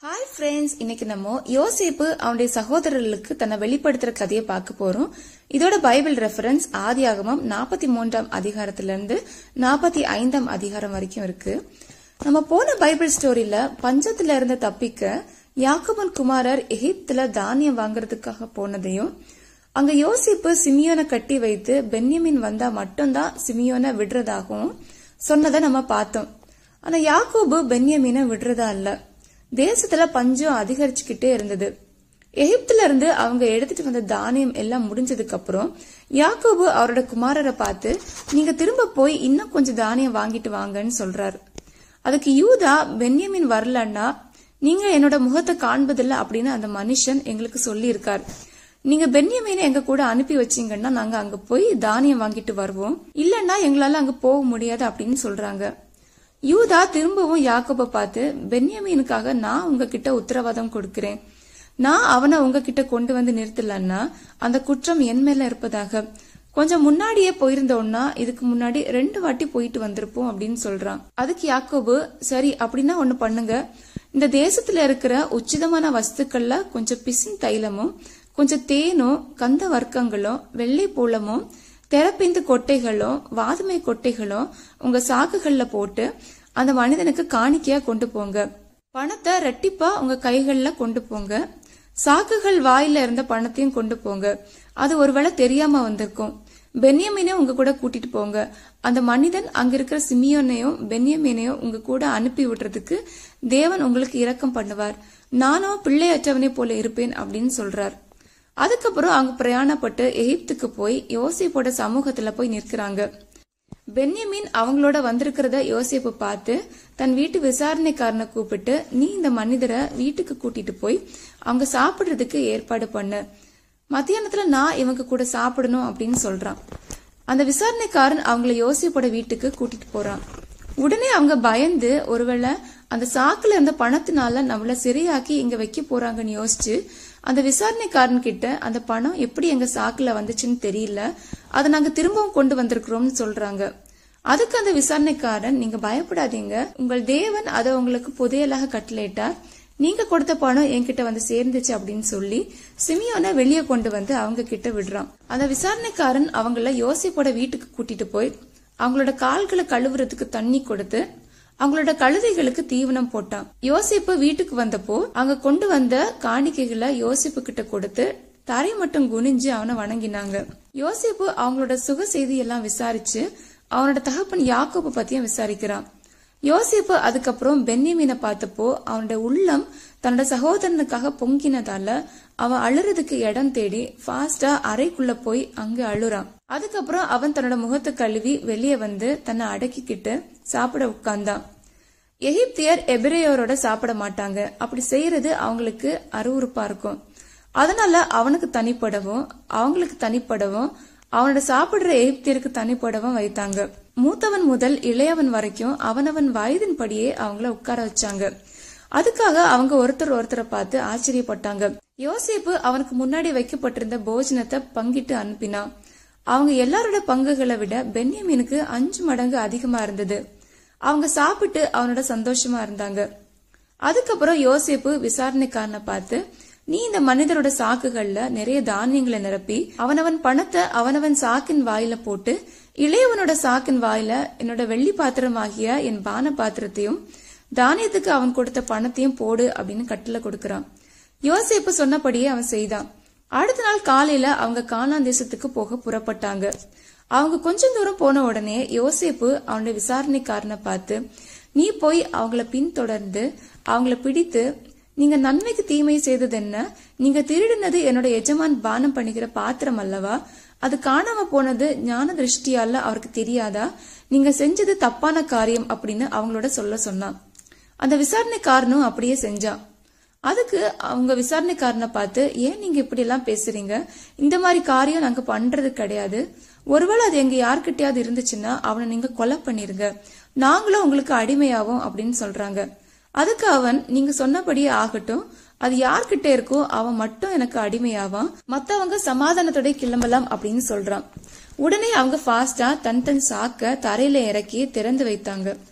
hi friends இன்னைக்கு நம்ம யோசேப்பு அவனுடைய சகோதரர்களுக்கு தன்னை வெளிப்படுத்துற கதையை பார்க்க போறோம் இதோட பைபிள் ரெஃபரன்ஸ் ஆதியாகமம் நாற்பத்தி மூன்றாம் அதிகாரத்திலிருந்து நாற்பத்தி ஐந்தாம் அதிகாரம் வரைக்கும் இருக்கு நம்ம போன பைபிள் ஸ்டோரியில பஞ்சத்துல இருந்து தப்பிக்க யாக்கோபன் குமாரர் எகிப்துல தானியம் வாங்குறதுக்காக போனதையும் அங்க யோசிப்பு சிமியோனை கட்டி வைத்து பென்யமின் வந்தா மட்டும்தான் சிமியோனை விடுறதாகவும் சொன்னதை நம்ம பார்த்தோம் ஆனா யாக்கோபு பென்யமீனை விடுறதா இல்ல தேசத்துல பஞ்சம் அதிகரிச்சுக்கிட்டே இருந்தது எகிப்துல இருந்து அவங்க எடுத்துட்டு வந்த தானியம் எல்லாம் முடிஞ்சதுக்கு அப்புறம் யாக்கோபு அவரோட குமாரரை பார்த்து நீங்க திரும்ப போய் இன்னும் கொஞ்சம் தானியம் வாங்கிட்டு வாங்கன்னு சொல்றாரு அதுக்கு யூதா பென்யமின் வரலன்னா நீங்க என்னோட முகத்தை காண்பதில்ல அப்படின்னு அந்த மனுஷன் எங்களுக்கு சொல்லி இருக்கார் நீங்க பென்யமீனை எங்க கூட அனுப்பி வச்சீங்கன்னா நாங்க அங்க போய் தானியம் வாங்கிட்டு வருவோம் இல்லன்னா எங்களால அங்க போக முடியாது அப்படின்னு சொல்றாங்க யூதா திரும்பவும் யாக்கோப பார்த்து பென்யமீனுக்காக நான் உங்ககிட்ட உத்தரவாதம் கொடுக்கிறேன் நான் அவனை உங்ககிட்ட கொண்டு வந்து நிறுத்தலன்னா அந்த குற்றம் என் மேல இருப்பதாக கொஞ்சம் முன்னாடியே போயிருந்தோம்னா இதுக்கு முன்னாடி ரெண்டு வாட்டி போயிட்டு வந்திருப்போம் அப்படின்னு சொல்றான் அதுக்கு யாக்கோபு சரி அப்படின்னா ஒண்ணு பண்ணுங்க இந்த தேசத்துல இருக்கிற உச்சிதமான வஸ்துக்கள்ல கொஞ்சம் பிசின் தைலமும் கொஞ்சம் தேனும் கந்த வர்க்கங்களும் வெள்ளை பூலமும் தெரப்பிந்து கொட்டைகளும் வாதுமை கொட்டைகளும் உங்க சாக்குகள்ல போட்டு அந்த மனிதனுக்கு காணிக்கையா கொண்டு போங்க பணத்தை ரெட்டிப்பா உங்க கைகள்ல கொண்டு போங்க சாக்குகள் வாயில இருந்த பணத்தையும் கொண்டு போங்க அது ஒருவேளை தெரியாம வந்திருக்கும் பென்யமீனையும் உங்க கூட கூட்டிட்டு போங்க அந்த மனிதன் அங்க இருக்கிற சிமியோனையும் பென்யமீனையும் உங்க கூட அனுப்பி விடுறதுக்கு தேவன் உங்களுக்கு இரக்கம் பண்ணுவார் நானும் பிள்ளையற்றவனை போல இருப்பேன் அப்படின்னு சொல்றார் அதுக்கப்புறம் அவங்க பிரயாணப்பட்டு எகிப்துக்கு போய் யோசிப்போட சமூகத்துல போய் நிற்கிறாங்க பென்யமீன் அவங்களோட வந்திருக்கிறத யோசிப்பு பார்த்து தன் வீட்டு விசாரணைக்காரனை கூப்பிட்டு நீ இந்த மனிதரை வீட்டுக்கு கூட்டிட்டு போய் அவங்க சாப்பிடுறதுக்கு ஏற்பாடு பண்ணு மத்தியானத்துல நான் இவங்க கூட சாப்பிடணும் அப்படின்னு சொல்றான் அந்த விசாரணைக்காரன் அவங்கள யோசிப்போட வீட்டுக்கு கூட்டிட்டு போறான் உடனே அவங்க பயந்து ஒருவேளை அந்த சாக்குல இருந்த பணத்தினால நம்மள சிறையாக்கி இங்க வைக்க போறாங்கன்னு யோசிச்சு அந்த விசாரணைக்காரன் கிட்ட அந்த பணம் எப்படி எங்க சாக்குல வந்துச்சுன்னு தெரியல அதை நாங்க திரும்பவும் கொண்டு வந்திருக்கிறோம்னு சொல்றாங்க அதுக்கு அந்த விசாரணைக்காரன் நீங்க பயப்படாதீங்க உங்கள் தேவன் அதை உங்களுக்கு புதையலாக கட்டளையிட்டார் நீங்க கொடுத்த பணம் என்கிட்ட வந்து சேர்ந்துச்சு அப்படின்னு சொல்லி சிமியோனை வெளியே கொண்டு வந்து அவங்க கிட்ட விடுறான் அந்த விசாரணைக்காரன் அவங்கள யோசிப்போட வீட்டுக்கு கூட்டிட்டு போய் அவங்களோட கால்களை கழுவுறதுக்கு தண்ணி கொடுத்து அவங்களோட கழுதைகளுக்கு தீவனம் போட்டான் யோசிப்பு வீட்டுக்கு வந்தப்போ அங்க கொண்டு வந்த காணிக்கைகளை யோசிப்பு கிட்ட கொடுத்து தரை மட்டும் குனிஞ்சு அவனை வணங்கினாங்க யோசிப்பு அவங்களோட சுக செய்தி எல்லாம் விசாரிச்சு அவனோட தகப்பன் யாக்கோபு பத்தியும் விசாரிக்கிறான் யோசிப்பு அதுக்கப்புறம் பென்னிமீனை பார்த்தப்போ அவனோட உள்ளம் தன்னோட சகோதரனுக்காக பொங்கினதால அவன் அழுறதுக்கு இடம் தேடி ஃபாஸ்டா அறைக்குள்ள போய் அங்க அழுறான் அதுக்கப்புறம் அவன் தன்னோட முகத்தை கழுவி வெளியே வந்து தன்னை அடக்கிக்கிட்டு சாப்பிட உட்கார்ந்தான் எகிப்தியர் எபிரேயோரோட சாப்பிட மாட்டாங்க அப்படி செய்யறது அவங்களுக்கு அருவறுப்பா இருக்கும் அதனால அவனுக்கு தனிப்படவும் அவங்களுக்கு தனிப்படவும் அவனோட சாப்பிடுற எகிப்தியருக்கு தனிப்படவும் வைத்தாங்க மூத்தவன் முதல் இளையவன் வரைக்கும் அவனவன் வயதின் படியே அவங்கள உட்கார வச்சாங்க அதுக்காக அவங்க ஒருத்தர் ஒருத்தரை பார்த்து ஆச்சரியப்பட்டாங்க யோசிப்பு அவனுக்கு முன்னாடி வைக்கப்பட்டிருந்த போஜனத்தை பங்கிட்டு அனுப்பினான் அவங்க எல்லாரோட பங்குகளை விட பென்யமீனுக்கு அஞ்சு மடங்கு அதிகமா இருந்தது அவங்க சாப்பிட்டு அவனோட சந்தோஷமா இருந்தாங்க அதுக்கப்புறம் யோசிப்பு விசாரணைக்காரனை பார்த்து நீ இந்த மனிதரோட சாக்குகள்ல நிறைய தானியங்களை நிரப்பி அவனவன் பணத்தை அவனவன் சாக்கின் வாயில போட்டு இளையவனோட சாக்கின் வாயில என்னோட வெள்ளி பாத்திரம் ஆகிய என் பான பாத்திரத்தையும் தானியத்துக்கு அவன் கொடுத்த பணத்தையும் போடு அப்படின்னு கட்டளை கொடுக்கறான் யோசிப்பு சொன்னபடியே அவன் செய்தான் அடுத்த நாள் காலையில அவங்க கானான் தேசத்துக்கு போக புறப்பட்டாங்க அவங்க கொஞ்சம் தூரம் போன உடனே யோசேப்பு அவனுடைய விசாரணைக்காரனை பார்த்து நீ போய் அவங்கள பின்தொடர்ந்து அவங்கள பிடித்து நீங்க நன்மைக்கு தீமை செய்தது என்ன நீங்க திருடினது என்னோட எஜமான் பானம் பண்ணுகிற பாத்திரம் அல்லவா அது காணாம போனது ஞான திருஷ்டியால அவருக்கு தெரியாதா நீங்க செஞ்சது தப்பான காரியம் அப்படின்னு அவங்களோட சொல்ல சொன்னான் அந்த விசாரணைக்காரனும் அப்படியே செஞ்சான் அதுக்கு அவங்க விசாரணைக்காரனை பார்த்து ஏன் நீங்க இப்படி எல்லாம் பேசுறீங்க இந்த மாதிரி காரியம் நாங்க பண்றது கிடையாது ஒருவேளை அது எங்க யார்கிட்டயாவது இருந்துச்சுன்னா அவனை நீங்க கொலை பண்ணிருங்க நாங்களும் உங்களுக்கு அடிமையாவோம் அப்படின்னு சொல்றாங்க அதுக்கு அவன் நீங்க சொன்னபடியே ஆகட்டும் அது யார்கிட்ட இருக்கோ அவன் மட்டும் எனக்கு அடிமையாவான் மத்தவங்க சமாதானத்தோட கிளம்பலாம் அப்படின்னு சொல்றான் உடனே அவங்க ஃபாஸ்டா தன் தன் சாக்க தரையில இறக்கி திறந்து வைத்தாங்க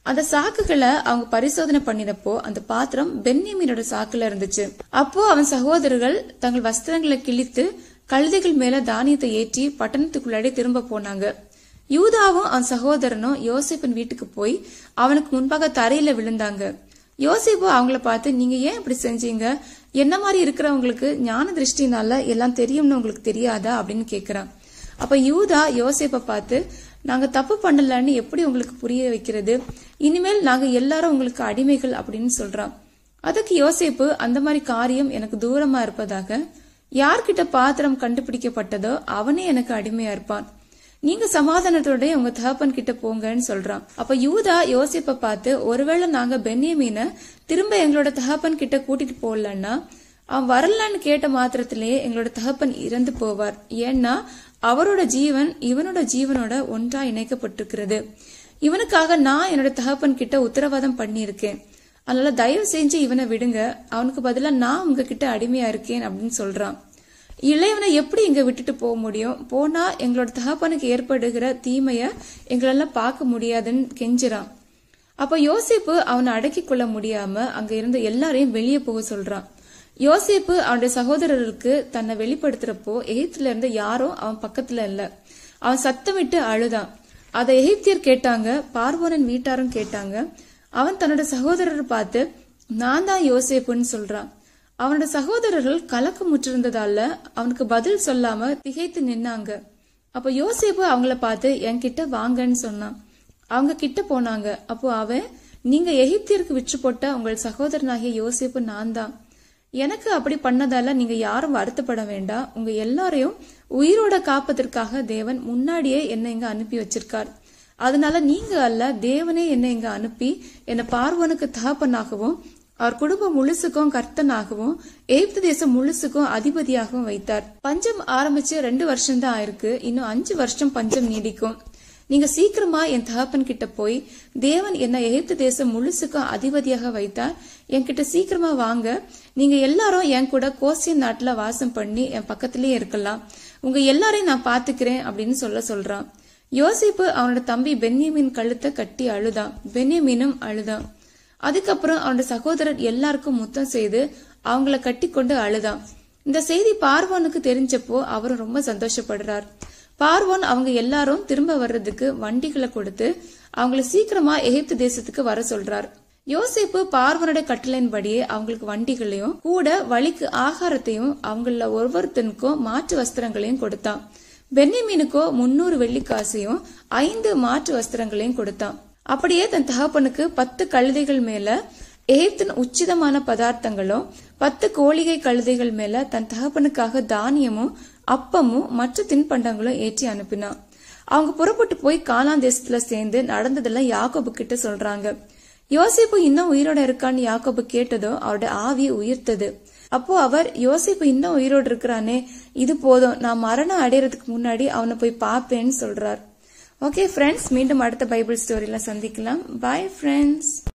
அந்த சாக்குகளை அவங்க பரிசோதனை பண்ணினப்போ அந்த பாத்திரம் பென்யமீனோட சாக்குல இருந்துச்சு அப்போ அவன் சகோதரர்கள் தங்கள் வஸ்திரங்களை கிழித்து கழுதைகள் மேல தானியத்தை ஏற்றி பட்டணத்துக்குள்ளாடி திரும்ப போனாங்க யூதாவும் அவன் சகோதரனும் யோசேப்பின் வீட்டுக்கு போய் அவனுக்கு முன்பாக தரையில விழுந்தாங்க யோசேப்பு அவங்கள பார்த்து நீங்க ஏன் இப்படி செஞ்சீங்க என்ன மாதிரி இருக்கிறவங்களுக்கு ஞான திருஷ்டினால எல்லாம் தெரியும்னு உங்களுக்கு தெரியாதா அப்படின்னு கேக்குறான் அப்ப யூதா யோசேப்ப பார்த்து நாங்க தப்பு பண்ணலன்னு எப்படி உங்களுக்கு புரிய வைக்கிறது இனிமேல் நாங்க எல்லாரும் உங்களுக்கு அடிமைகள் அப்படின்னு சொல்றான் அதுக்கு யோசேப்பு அந்த மாதிரி காரியம் எனக்கு தூரமா இருப்பதாக யார்கிட்ட பாத்திரம் கண்டுபிடிக்கப்பட்டதோ அவனே எனக்கு அடிமையா இருப்பான் நீங்க சமாதானத்தோட உங்க தகப்பன் கிட்ட போங்கன்னு சொல்றான் அப்ப யூதா யோசிப்ப பார்த்து ஒருவேளை நாங்க பென்யமீன திரும்ப எங்களோட தகப்பன் கிட்ட கூட்டிட்டு போகலன்னா அவன் வரலன்னு கேட்ட மாத்திரத்திலேயே எங்களோட தகப்பன் இறந்து போவார் ஏன்னா அவரோட ஜீவன் இவனோட ஜீவனோட ஒன்றா இணைக்கப்பட்டிருக்கிறது இவனுக்காக நான் என்னோட தகப்பன் கிட்ட உத்தரவாதம் பண்ணியிருக்கேன் அதனால தயவு செஞ்சு இவனை விடுங்க அவனுக்கு பதிலா நான் உங்ககிட்ட அடிமையா இருக்கேன் அப்படின்னு சொல்றான் இளையவனை எப்படி இங்க விட்டுட்டு போக முடியும் போனா எங்களோட தகப்பனுக்கு ஏற்படுகிற தீமைய எங்களால பார்க்க முடியாதுன்னு கெஞ்சுறான் அப்ப யோசிப்பு அவனை அடக்கி கொள்ள முடியாம அங்க இருந்த எல்லாரையும் வெளியே போக சொல்றான் யோசிப்பு அவனுடைய சகோதரருக்கு தன்னை வெளிப்படுத்துறப்போ எகிப்துல இருந்த யாரும் அவன் பக்கத்துல இல்ல அவன் சத்தமிட்டு அழுதான் அதை எகிப்தியர் கேட்டாங்க பார்வோனின் வீட்டாரும் கேட்டாங்க அவன் தன்னோட சகோதரரை பார்த்து நான் தான் யோசேப்புன்னு சொல்றான் அவனோட சகோதரர்கள் கலக்கம் முற்றிருந்ததால அவனுக்கு பதில் சொல்லாம திகைத்து நின்னாங்க அப்ப யோசேப்பு அவங்கள பார்த்து என்கிட்ட வாங்கன்னு சொன்னான் அவங்க கிட்ட போனாங்க அப்போ அவன் நீங்க எகிப்தியருக்கு விற்று போட்ட உங்கள் சகோதரனாகிய யோசேப்பு நான் தான் எனக்கு அப்படி பண்ணதால நீங்க யாரும் வருத்தப்பட வேண்டாம் உங்க எல்லாரையும் உயிரோட காப்பதற்காக தேவன் முன்னாடியே என்னை இங்க அனுப்பி வச்சிருக்கார் அதனால நீங்க அல்ல தேவனே என்னை இங்க அனுப்பி என்னை பார்வனுக்கு தகப்பனாகவும் அவர் குடும்பம் முழுசுக்கும் கர்த்தனாகவும் எகிப்து தேசம் முழுசுக்கும் அதிபதியாகவும் வைத்தார் பஞ்சம் ஆரம்பிச்சு ரெண்டு வருஷம் தான் ஆயிருக்கு இன்னும் அஞ்சு வருஷம் பஞ்சம் நீடிக்கும் நீங்க சீக்கிரமா என் தகப்பன் கிட்ட போய் தேவன் என்ன எகிப்து தேசம் முழுசுக்கும் அதிபதியாக வைத்தார் என்கிட்ட சீக்கிரமா வாங்க நீங்க எல்லாரும் என் கூட கோசியன் நாட்டுல வாசம் பண்ணி என் பக்கத்திலேயே இருக்கலாம் உங்க எல்லாரையும் நான் பாத்துக்கிறேன் அப்படின்னு சொல்ல சொல்றான் யோசிப்பு அவனோட தம்பி பென்யமின் கழுத்தை கட்டி அழுதான் பென்யமீனும் அழுதான் அதுக்கப்புறம் அவனோட சகோதரர் எல்லாருக்கும் முத்தம் செய்து அவங்கள கட்டி கொண்டு அழுதான் இந்த செய்தி பார்வோனுக்கு தெரிஞ்சப்போ அவரும் ரொம்ப சந்தோஷப்படுறார் பார்வோன் அவங்க எல்லாரும் திரும்ப வர்றதுக்கு வண்டிகளை கொடுத்து அவங்கள சீக்கிரமா எகிப்து தேசத்துக்கு வர சொல்றார் யோசிப்பு பார்வனோட கட்டளையின்படியே அவங்களுக்கு வண்டிகளையும் கூட வழிக்கு ஆகாரத்தையும் அவங்கள ஒவ்வொருத்தனுக்கும் மாற்று வஸ்திரங்களையும் கொடுத்தான் பென்னிமீனுக்கோ முன்னூறு வெள்ளிக்காசையும் ஐந்து மாற்று வஸ்திரங்களையும் கொடுத்தான் அப்படியே தன் தகப்பனுக்கு பத்து கழுதைகள் மேல எகிப்தின் உச்சிதமான பதார்த்தங்களும் பத்து கோழிகை கழுதைகள் மேல தன் தகப்பனுக்காக தானியமும் அப்பமும் மற்ற தின்பண்டங்களும் ஏற்றி அனுப்பினான் அவங்க புறப்பட்டு போய் கானான் தேசத்துல சேர்ந்து நடந்ததெல்லாம் யாக்கோபு கிட்ட சொல்றாங்க யோசிப்பு இன்னும் உயிரோட இருக்கான்னு யாக்கோபு கேட்டதோ அவரோட ஆவி உயிர்த்தது அப்போ அவர் யோசிப்பு இன்னும் உயிரோடு இருக்கிறானே இது போதும் நான் மரணம் அடையறதுக்கு முன்னாடி அவனை போய் பாப்பேன்னு சொல்றார் ஓகே ஃப்ரெண்ட்ஸ் மீண்டும் அடுத்த பைபிள் ஸ்டோரியில சந்திக்கலாம் பாய் ஃப்ரெண்ட்ஸ்